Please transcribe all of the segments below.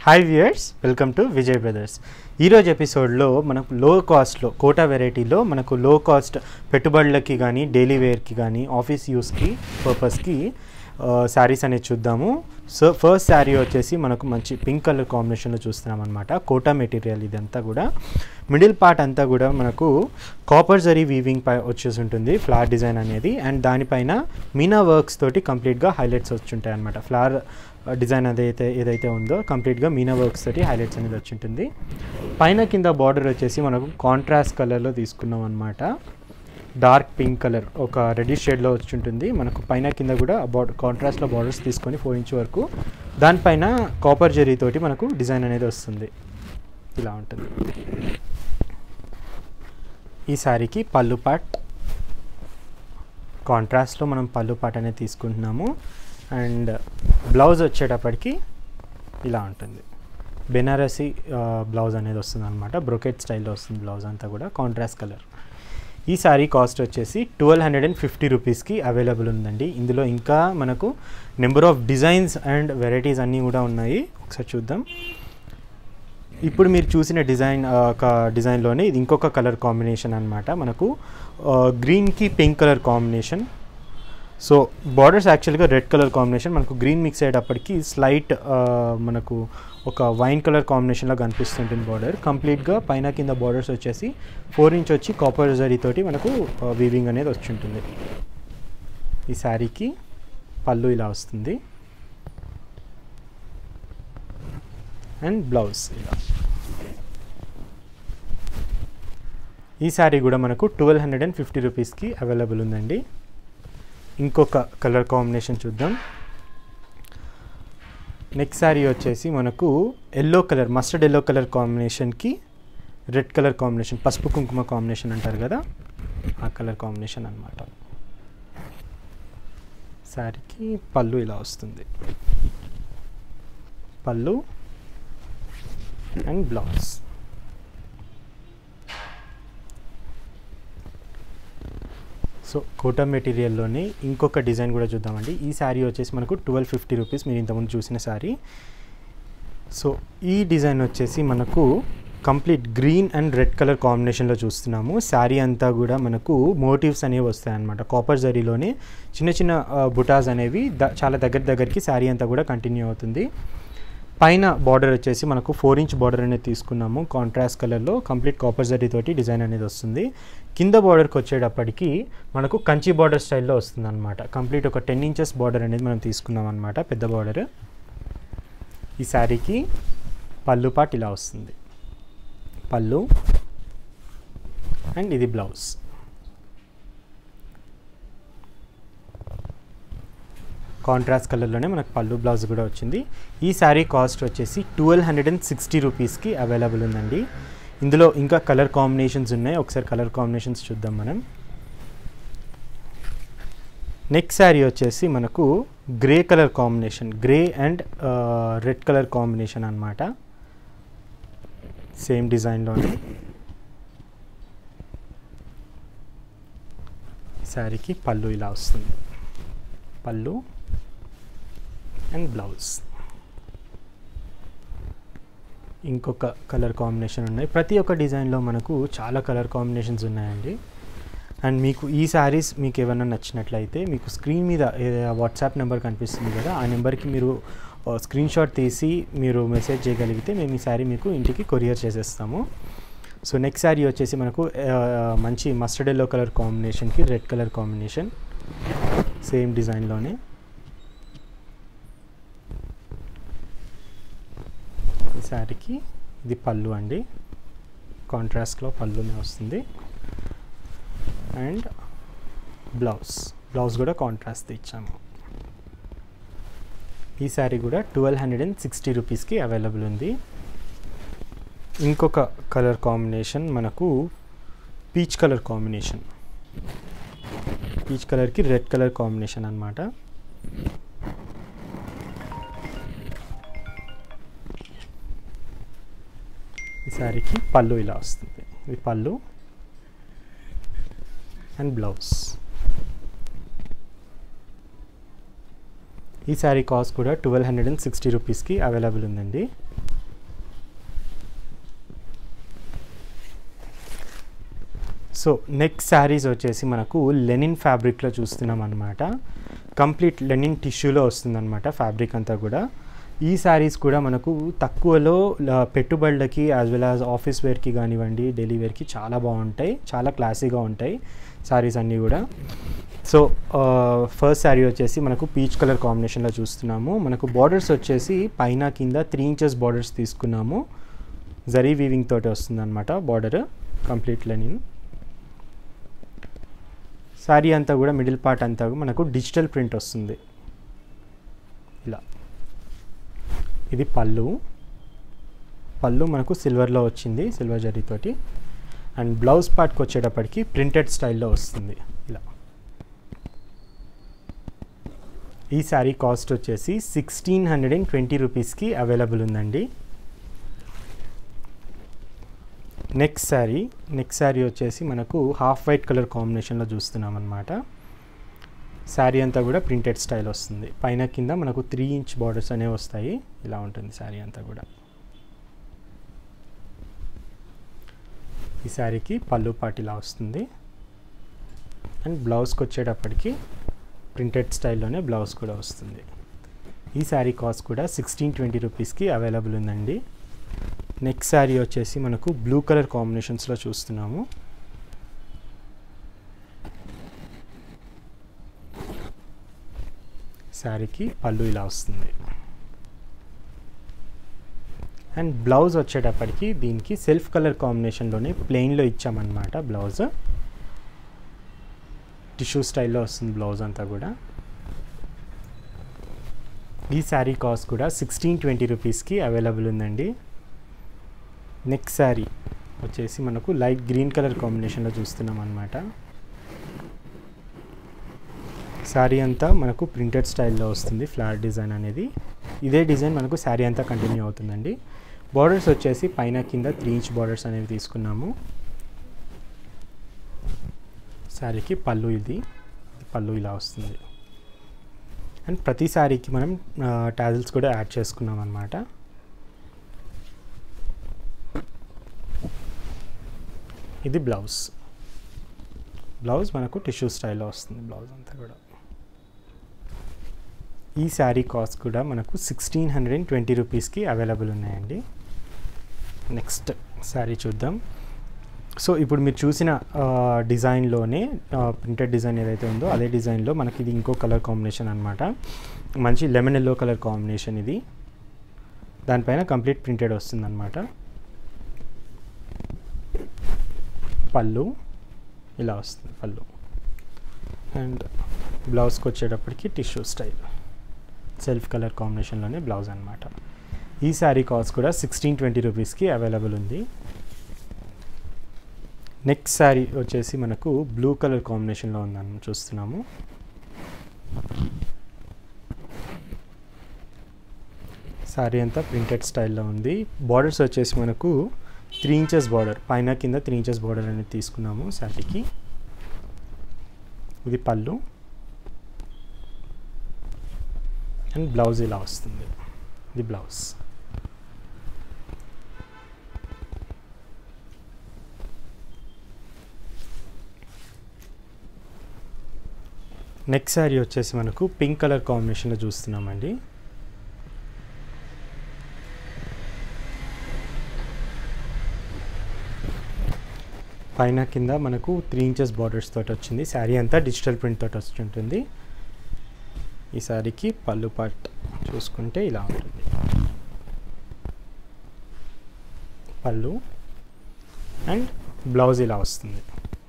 hi viewers welcome to Vijay Brothers ఈరోజు ఎపిసోడ్లో మనకు లో కాస్ట్లో కోటా వెరైటీలో మనకు లో కాస్ట్ పెట్టుబడులకి కానీ డైలీ వేర్కి కానీ ఆఫీస్ యూస్కి పర్పస్కి శారీస్ అనేది చూద్దాము సో ఫస్ట్ శారీ వచ్చేసి మనకు మంచి పింక్ కలర్ కాంబినేషన్లో చూస్తున్నాం అనమాట కోటా మెటీరియల్ ఇదంతా కూడా మిడిల్ పార్ట్ అంతా కూడా మనకు కాపర్ జరీ వీవింగ్ పై వచ్చేసి ఉంటుంది ఫ్లవర్ డిజైన్ అనేది అండ్ దానిపైన మీనా వర్క్స్ తోటి కంప్లీట్గా హైలైట్స్ వచ్చుంటాయి అనమాట ఫ్లవర్ డిజైన్ అదైతే ఏదైతే ఉందో కంప్లీట్గా మీనా వర్క్స్ తోటి హైలైట్స్ అనేది వచ్చి ఉంటుంది పైన కింద బార్డర్ వచ్చేసి మనకు కాంట్రాస్ట్ కలర్లో తీసుకున్నాం అనమాట డార్క్ పింక్ కలర్ ఒక రెడ్డిష్ షేడ్లో వచ్చి ఉంటుంది మనకు పైన కింద కూడా బార్డర్ కాంట్రాస్ట్లో బార్డర్స్ తీసుకొని ఫోర్ ఇంచ్ వరకు దానిపైన కాపర్ జరీ తోటి మనకు డిజైన్ అనేది వస్తుంది ఇలా ఉంటుంది ఈ శారీకి పళ్ళు పాట్ కాంట్రాస్ట్లో మనం పళ్ళు పాట్ అనేది తీసుకుంటున్నాము అండ్ బ్లౌజ్ వచ్చేటప్పటికి ఇలా ఉంటుంది బెనారసీ బ్లౌజ్ అనేది వస్తుంది అనమాట బ్రొకెట్ స్టైల్లో వస్తుంది బ్లౌజ్ అంతా కూడా కాంట్రాస్ట్ కలర్ ఈ శారీ కాస్ట్ వచ్చేసి ట్వెల్వ్ హండ్రెడ్ అండ్ ఫిఫ్టీ రూపీస్కి అవైలబుల్ ఉందండి ఇందులో ఇంకా మనకు number of designs and varieties అన్నీ కూడా ఉన్నాయి ఒకసారి చూద్దాం ఇప్పుడు మీరు చూసిన డిజైన్ ఒక డిజైన్లోనే ఇది ఇంకొక కలర్ కాంబినేషన్ అనమాట మనకు గ్రీన్కి pink colour combination so borders actually red colour combination మనకు గ్రీన్ మిక్స్ అయ్యేటప్పటికి స్లైట్ మనకు ఒక వైన్ కలర్ కాంబినేషన్లో కనిపిస్తుంటుంది బార్డర్ కంప్లీట్గా పైన కింద బార్డర్స్ వచ్చేసి ఫోర్ ఇంచ్ వచ్చి కాపర్ జరీ తోటి మనకు వీవింగ్ అనేది వచ్చి ఉంటుంది ఈ శారీకి పళ్ళు ఇలా వస్తుంది అండ్ బ్లౌజ్ ఇలా ఈ శారీ కూడా మనకు ట్వెల్వ్ హండ్రెడ్ అండ్ ఫిఫ్టీ రూపీస్కి అవైలబుల్ ఉందండి ఇంకొక కలర్ కాంబినేషన్ చూద్దాం నెక్స్ట్ శారీ వచ్చేసి మనకు yellow colour mustard yellow colour కాంబినేషన్కి రెడ్ కలర్ కాంబినేషన్ పసుపు కుంకుమ కాంబినేషన్ అంటారు కదా ఆ కలర్ కాంబినేషన్ అనమాట శారీకి పళ్ళు ఇలా వస్తుంది పళ్ళు అండ్ బ్లౌజ్ సో కోటా మెటీరియల్లోనే ఇంకొక డిజైన్ కూడా చూద్దామండి ఈ శారీ వచ్చేసి మనకు ట్వెల్వ్ ఫిఫ్టీ రూపీస్ మీరు ఇంతకుముందు చూసిన శారీ సో ఈ డిజైన్ వచ్చేసి మనకు complete green and red colour కాంబినేషన్లో చూస్తున్నాము శారీ అంతా కూడా మనకు మోటివ్స్ అనేవి వస్తాయి అనమాట కాపర్ జరీలోనే చిన్న చిన్న బుటాస్ అనేవి ద చాలా దగ్గర దగ్గరికి శారీ అంతా కూడా కంటిన్యూ అవుతుంది పైన బార్డర్ వచ్చేసి మనకు ఫోర్ ఇంచ్ బార్డర్ అనేది తీసుకున్నాము కాంట్రాస్ట్ కలర్లో కంప్లీట్ కాపర్ జరీ తోటి డిజైన్ అనేది వస్తుంది కింద బార్డర్కి వచ్చేటప్పటికి మనకు కంచి బార్డర్ స్టైల్లో వస్తుంది అనమాట కంప్లీట్ ఒక టెన్ ఇంచెస్ బార్డర్ అనేది మనం తీసుకున్నాం అనమాట పెద్ద బార్డర్ ఈ శారీకి పళ్ళు పాట్ ఇలా వస్తుంది పళ్ళు అండ్ ఇది బ్లౌజ్ కాంట్రాస్ట్ కలర్లోనే మనకు పళ్ళు బ్లౌజ్ కూడా వచ్చింది ఈ శారీ కాస్ట్ వచ్చేసి ట్వెల్వ్ హండ్రెడ్ అండ్ సిక్స్టీ రూపీస్కి అవైలబుల్ ఉందండి ఇందులో ఇంకా కలర్ కాంబినేషన్స్ ఉన్నాయి ఒకసారి కలర్ కాంబినేషన్స్ చూద్దాం మనం నెక్స్ట్ శారీ వచ్చేసి మనకు grey colour combination grey and red colour combination అనమాట సేమ్ డిజైన్లోనే శారీకి పళ్ళు ఇలా వస్తుంది పళ్ళు అండ్ బ్లౌజ్ ఇంకొక కలర్ కాంబినేషన్ ఉన్నాయి ప్రతి ఒక్క డిజైన్లో మనకు చాలా కలర్ కాంబినేషన్స్ ఉన్నాయండి అండ్ మీకు ఈ శారీస్ మీకు ఏమైనా నచ్చినట్లయితే మీకు స్క్రీన్ మీద వాట్సాప్ నెంబర్ కనిపిస్తుంది కదా ఆ నెంబర్కి మీరు స్క్రీన్ షాట్ తీసి మీరు మెసేజ్ చేయగలిగితే మేము ఈ శారీ మీకు ఇంటికి కొరియర్ చేసేస్తాము సో నెక్స్ట్ శారీ వచ్చేసి మనకు మంచి మస్టర్డ్ ఎల్లో కలర్ కాంబినేషన్కి రెడ్ కలర్ కాంబినేషన్ సేమ్ డిజైన్లోనే ఈ శారీకి ఇది పళ్ళు అండి కాంట్రాస్ట్లో పళ్ళునే వస్తుంది అండ్ బ్లౌజ్ బ్లౌజ్ కూడా కాంట్రాస్ట్ ఇచ్చాము ఈ శారీ కూడా ట్వెల్వ్ హండ్రెడ్ అండ్ సిక్స్టీ రూపీస్కి అవైలబుల్ ఉంది ఇంకొక కలర్ కాంబినేషన్ మనకు పీచ్ కలర్ కాంబినేషన్ పీచ్ కలర్కి రెడ్ కలర్ కాంబినేషన్ అనమాట ఈ శారీకి పళ్ళు ఇలా వస్తుంది ఇది పళ్ళు అండ్ బ్లౌజ్ ఈ శారీ కాస్ట్ కూడా ట్వెల్వ్ హండ్రెడ్ అండ్ సిక్స్టీ రూపీస్కి అవైలబుల్ ఉందండి సో నెక్స్ట్ శారీస్ వచ్చేసి మనకు లెనిన్ ఫ్యాబ్రిక్లో చూస్తున్నాం అనమాట కంప్లీట్ లెనిన్ టిష్యూలో వస్తుందన్నమాట ఫ్యాబ్రిక్ అంతా కూడా ఈ శారీస్ కూడా మనకు తక్కువలో ల- పెట్టుబడులకి యాజ్ వెల్ యాజ్ ఆఫీస్ వేర్కి కానివ్వండి డైలీ వేర్కి చాలా బాగుంటాయి చాలా క్లాసీగా ఉంటాయి శారీస్ అన్నీ కూడా సో ఫస్ట్ శారీ వచ్చేసి మనకు పీచ్ కలర్ కాంబినేషన్లో చూస్తున్నాము మనకు బార్డర్స్ వచ్చేసి పైన కింద త్రీ ఇంచెస్ బార్డర్స్ తీసుకున్నాము జరీ వీవింగ్ తోటి వస్తుందన్నమాట బార్డర్ కంప్లీట్ లెనిన్ శారీ అంతా కూడా మిడిల్ పార్ట్ అంతా కూడా మనకు డిజిటల్ ప్రింట్ వస్తుంది ఇలా ఇది పళ్ళు పళ్ళు మనకు సిల్వర్లో వచ్చింది సిల్వర్ జరీతోటి అండ్ బ్లౌజ్ పార్ట్కి వచ్చేటప్పటికి ప్రింటెడ్ స్టైల్లో వస్తుంది ఇలా ఈ శారీ కాస్ట్ వచ్చేసి సిక్స్టీన్ హండ్రెడ్ అండ్ ట్వంటీ రూపీస్కి అవైలబుల్ ఉందండి నెక్స్ట్ శారీ నెక్స్ట్ శారీ వచ్చేసి మనకు హాఫ్ వైట్ కలర్ కాంబినేషన్లో చూస్తున్నాం అనమాట శారీ అంతా కూడా ప్రింటెడ్ స్టైల్ వస్తుంది పైన కింద మనకు త్రీ ఇంచ్ బార్డర్స్ అనేవి వస్తాయి ఇలా ఉంటుంది శారీ అంతా కూడా ఈ శారీకి పళ్ళు పాటు ఇలా వస్తుంది అండ్ బ్లౌజ్కి వచ్చేటప్పటికి ప్రింటెడ్ స్టైల్లోనే బ్లౌజ్ కూడా వస్తుంది ఈ శారీ కాస్ట్ కూడా సిక్స్టీన్ ట్వంటీ రూపీస్కి అవైలబుల్ ఉందండి నెక్స్ట్ శారీ వచ్చేసి మనకు బ్లూ కలర్ కాంబినేషన్స్లో చూస్తున్నాము శారీకి పళ్ళు ఇలా వస్తుంది అండ్ బ్లౌజ్ వచ్చేటప్పటికి దీనికి సెల్ఫ్ కలర్ కాంబినేషన్లోనే ప్లెయిన్లో ఇచ్చామన్నమాట బ్లౌజ్ టిష్యూ స్టైల్లో వస్తుంది బ్లౌజ్ అంతా కూడా ఈ శారీ కాస్ట్ కూడా సిక్స్టీన్ ట్వంటీ రూపీస్కి అవైలబుల్ ఉందండి నెక్స్ట్ శారీ వచ్చేసి మనకు లైట్ గ్రీన్ కలర్ కాంబినేషన్లో చూస్తున్నాం అనమాట శారీ అంతా మనకు ప్రింటెడ్ స్టైల్లో వస్తుంది ఫ్లాట్ డిజైన్ అనేది ఇదే డిజైన్ మనకు శారీ అంతా కంటిన్యూ అవుతుందండి బార్డర్స్ వచ్చేసి పైన కింద త్రీ ఇంచ్ బార్డర్స్ అనేవి తీసుకున్నాము శారీకి పళ్ళు ఇది పళ్ళు ఇలా వస్తుంది అండ్ ప్రతి శారీకి మనం టాజిల్స్ కూడా యాడ్ చేసుకున్నాం అనమాట ఇది బ్లౌజ్ బ్లౌజ్ మనకు టిష్యూ స్టైల్లో వస్తుంది బ్లౌజ్ అంతా కూడా ఈ శారీ కాస్ట్ కూడా మనకు సిక్స్టీన్ హండ్రెడ్ అండ్ ట్వంటీ రూపీస్కి అవైలబుల్ ఉన్నాయండి నెక్స్ట్ శారీ చూద్దాం సో ఇప్పుడు మీరు చూసిన డిజైన్లోనే ప్రింటెడ్ డిజైన్ ఏదైతే ఉందో అదే డిజైన్లో మనకి ఇది ఇంకో కలర్ కాంబినేషన్ అనమాట మంచి లెమన్ ఎల్లో కలర్ కాంబినేషన్ ఇది దానిపైన కంప్లీట్ ప్రింటెడ్ వస్తుంది అనమాట పళ్ళు ఇలా వస్తుంది పళ్ళు అండ్ బ్లౌజ్కి వచ్చేటప్పటికి టిష్యూ స్టైల్ సెల్ఫ్ కలర్ కాంబినేషన్లోనే బ్లౌజ్ అనమాట ఈ శారీ కాస్ట్ కూడా సిక్స్టీన్ ట్వంటీ రూపీస్కి అవైలబుల్ ఉంది నెక్స్ట్ శారీ వచ్చేసి మనకు బ్లూ కలర్ కాంబినేషన్లో ఉందని చూస్తున్నాము శారీ అంతా ప్రింటెడ్ స్టైల్లో ఉంది బార్డర్స్ వచ్చేసి మనకు త్రీ ఇంచెస్ బార్డర్ పైన కింద త్రీ ఇంచెస్ బార్డర్ అనేది తీసుకున్నాము శారీకి ఇది పళ్ళు అండ్ బ్లౌజ్ ఇలా వస్తుంది ఇది బ్లౌజ్ నెక్స్ట్ శారీ వచ్చేసి మనకు పింక్ కలర్ కాంబినేషన్లో చూస్తున్నామండి పైన కింద మనకు త్రీ ఇంచెస్ బార్డర్స్ తోటి వచ్చింది శారీ అంతా డిజిటల్ ప్రింట్ తోటి వచ్చి ఉంటుంది ఈ శారీకి పళ్ళు పాట్ చూసుకుంటే ఇలా ఉంటుంది పళ్ళు అండ్ బ్లౌజ్ ఇలా వస్తుంది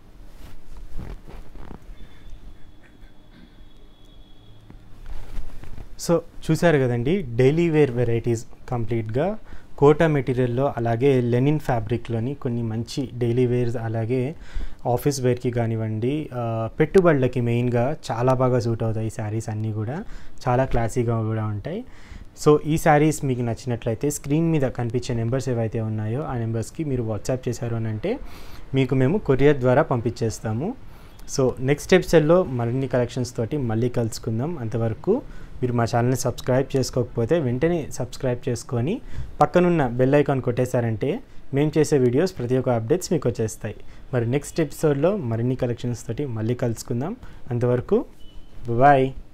సో చూసారు కదండి డైలీ వేర్ వెరైటీస్ కంప్లీట్గా కోటా మెటీరియల్లో అలాగే లెనిన్ ఫ్యాబ్రిక్లోని కొన్ని మంచి డైలీ వేర్స్ అలాగే ఆఫీస్ వేర్కి కానివ్వండి ఆ, పెట్టుబడులకి మెయిన్గా చాలా బాగా సూట్ అవుతాయి ఈ శారీస్ అన్నీ కూడా చాలా క్లాసీగా కూడా ఉంటాయి సో ఈ శారీస్ మీకు నచ్చినట్లయితే స్క్రీన్ మీద కనిపించే నెంబర్స్ ఏవైతే ఉన్నాయో ఆ నెంబర్స్కి మీరు వాట్సాప్ చేశారు అని అంటే మీకు మేము కొరియర్ ద్వారా పంపించేస్తాము సో నెక్స్ట్ ఎపిసోడ్లో మరిన్ని కలెక్షన్స్ తోటి మళ్ళీ కలుసుకుందాం అంతవరకు మీరు మా ఛానల్ని సబ్స్క్రైబ్ చేసుకోకపోతే వెంటనే సబ్స్క్రైబ్ చేసుకొని పక్కనున్న బెల్ ఐకాన్ కొట్టేశారంటే మేము చేసే వీడియోస్ ప్రతి ఒక్క అప్డేట్స్ మీకు వచ్చేస్తాయి మరి నెక్స్ట్ ఎపిసోడ్లో మరిన్ని కలెక్షన్స్ తోటి మళ్ళీ కలుసుకుందాం అంతవరకు బాయ్